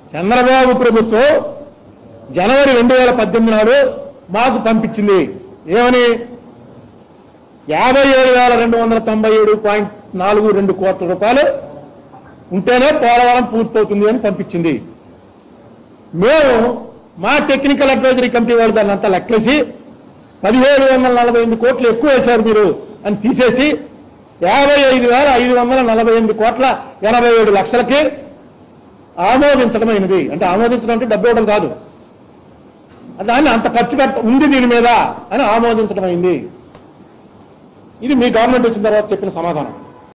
చంద్రబాబు ప్రభుత్వం జనవరి రెండు వేల పద్దెనిమిది నాడు మాకు పంపించింది ఏమని యాభై ఏడు వేల రెండు వందల తొంభై ఏడు పాయింట్ నాలుగు రెండు కోట్ల రూపాయలు ఉంటేనే పోలవరం పూర్తవుతుంది అని పంపించింది మేము మా టెక్నికల్ అడ్వైజరీ కమిటీ వాళ్ళు దాన్ని అంతా లెక్కేసి పదిహేడు వందల నలభై ఎనిమిది కోట్లు ఎక్కువ వేశారు మీరు అని తీసేసి యాభై ఐదు వేల ఐదు వందల నలభై ఎనిమిది కోట్ల ఎనభై ఏడు లక్షలకి ఆమోదించడమైనది అంటే ఆమోదించడం అంటే డబ్బు ఇవ్వడం కాదు దాన్ని అంత ఖర్చు పెట్ట ఉంది దీని మీద అని ఆమోదించడం అయింది ఇది మీ గవర్నమెంట్ వచ్చిన తర్వాత చెప్పిన సమాధానం